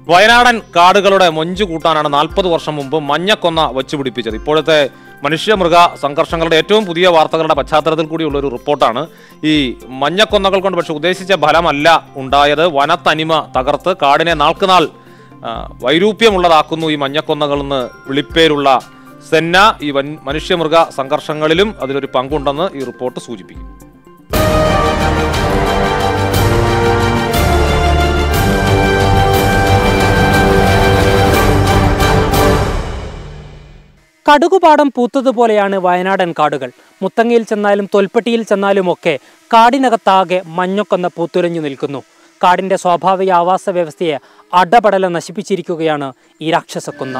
വയനാടൻ കാടുകളുടെ മൊഞ്ചു കൂട്ടാനാണ് നാൽപ്പത് വർഷം മുമ്പ് മഞ്ഞക്കൊന്ന വച്ചുപിടിപ്പിച്ചത് ഇപ്പോഴത്തെ മനുഷ്യമൃഗ സംഘർഷങ്ങളുടെ ഏറ്റവും പുതിയ വാർത്തകളുടെ പശ്ചാത്തലത്തിൽ കൂടിയുള്ള ഒരു റിപ്പോർട്ടാണ് ഈ മഞ്ഞക്കൊന്നകൾ കൊണ്ട് പക്ഷെ ഉദ്ദേശിച്ച ഫലമല്ല ഉണ്ടായത് വനത്തനിമ തകർത്ത് കാടിനെ നാൾക്കുനാൾ ആ, വൈരൂപ്യമുള്ളതാക്കുന്നു ഈ മഞ്ഞക്കൊന്നകളെന്ന് വിളിപ്പേരുള്ള സെന്ന ഈ വൻ മനുഷ്യമൃഗ സംഘർഷങ്ങളിലും അതിലൊരു പങ്കുണ്ടെന്ന് ഈ റിപ്പോർട്ട് സൂചിപ്പിക്കും കടുകുപാടം പൂത്തതുപോലെയാണ് വയനാടൻ കാടുകൾ മുത്തങ്ങയിൽ ചെന്നാലും തൊൽപ്പെട്ടിയിൽ ചെന്നാലുമൊക്കെ കാടിനകത്താകെ മഞ്ഞക്കൊന്ന പൂത്തുലഞ്ഞു നിൽക്കുന്നു കാടിന്റെ സ്വാഭാവിക ആവാസ വ്യവസ്ഥയെ അടപടലം നശിപ്പിച്ചിരിക്കുകയാണ് ഈ രാക്ഷസക്കൊന്ന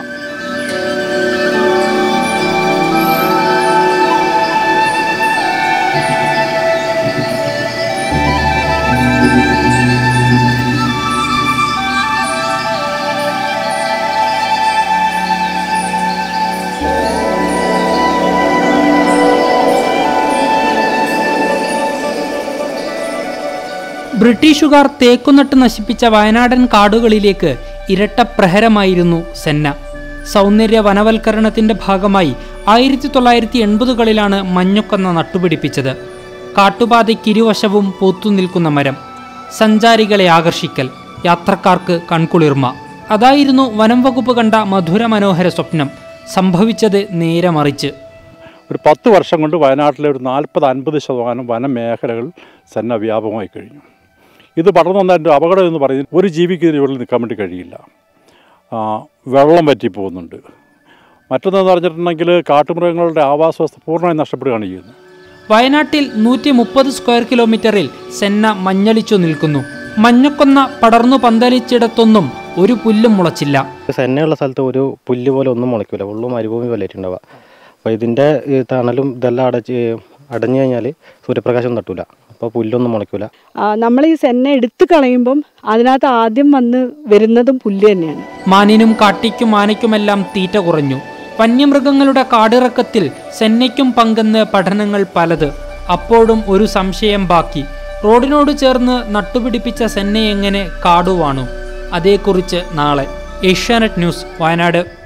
ബ്രിട്ടീഷുകാർ തേക്കുനട്ട് നശിപ്പിച്ച വയനാടൻ കാടുകളിലേക്ക് ഇരട്ട പ്രഹരമായിരുന്നു സെന്ന സൗന്ദര്യ വനവൽക്കരണത്തിന്റെ ഭാഗമായി ആയിരത്തി തൊള്ളായിരത്തി എൺപതുകളിലാണ് മഞ്ഞക്കൊന്ന നട്ടുപിടിപ്പിച്ചത് കാട്ടുപാതയ്ക്കിരുവശവും പൂത്തുനിൽക്കുന്ന മരം സഞ്ചാരികളെ ആകർഷിക്കൽ യാത്രക്കാർക്ക് കൺകുളിർമ അതായിരുന്നു വനം വകുപ്പ് കണ്ട മധുര മനോഹര സ്വപ്നം സംഭവിച്ചത് നേരെ മറിച്ച് ഒരു പത്ത് വർഷം കൊണ്ട് വയനാട്ടിലെ ഒരു നാൽപ്പത് അൻപത് ശതമാനം വനമേഖലകൾ സന്ന വ്യാപകമായി കഴിഞ്ഞു ഇത് പടർന്നു വന്നതിൻ്റെ അപകടം എന്ന് പറയുന്നത് ഒരു ജീവിക്ക് ഇതിന് ഇവിടെ നിൽക്കാൻ വേണ്ടി കഴിയില്ല ആ, വെള്ളം വറ്റിപ്പോകുന്നുണ്ട് മറ്റൊന്നെന്ന് പറഞ്ഞിട്ടുണ്ടെങ്കിൽ കാട്ടുമൃഗങ്ങളുടെ ആവാസ വ്യവസ്ഥ പൂർണ്ണമായി നഷ്ടപ്പെടുകയാണ് ചെയ്യുന്നത് വയനാട്ടിൽ നൂറ്റി മുപ്പത് സ്ക്വയർ കിലോമീറ്ററിൽ സെന്ന മഞ്ഞളിച്ചു നിൽക്കുന്നു മഞ്ഞക്കൊന്ന പടർന്നു പന്തലിച്ചിടത്തൊന്നും ഒരു പുല്ലും മുളച്ചില്ല സെന്നയുള്ള സ്ഥലത്ത് ഒരു പുല്ല് പോലെ ഒന്നും മുളയ്ക്കില്ല ഉള്ളു മരുഭൂമി പോലെ ആയിട്ടുണ്ടാവുക അപ്പോൾ ഇതിൻ്റെ ഈ തണലും ഇതെല്ലാം അടച്ച് അടഞ്ഞു കഴിഞ്ഞാൽ സൂര്യപ്രകാശം തട്ടൂല അപ്പോൾ പുല്ലൊന്നും മുളയ്ക്കില്ല നമ്മൾ ഈ സെന്ന എടുത്തു കളയുമ്പം അതിനകത്ത് ആദ്യം വന്ന് വരുന്നതും പുല്ല് തന്നെയാണ് മാനിനും കാട്ടിക്കും ആനയ്ക്കുമെല്ലാം തീറ്റ കുറഞ്ഞു വന്യമൃഗങ്ങളുടെ കാടിറക്കത്തിൽ സെന്നയ്ക്കും പങ്കെന്ന് പഠനങ്ങൾ പലത് അപ്പോഴും ഒരു സംശയം ബാക്കി റോഡിനോട് ചേർന്ന് നട്ടുപിടിപ്പിച്ച സെന്ന എങ്ങനെ കാടുവാണു അതേക്കുറിച്ച് നാളെ ഏഷ്യാനെറ്റ് ന്യൂസ് വയനാട്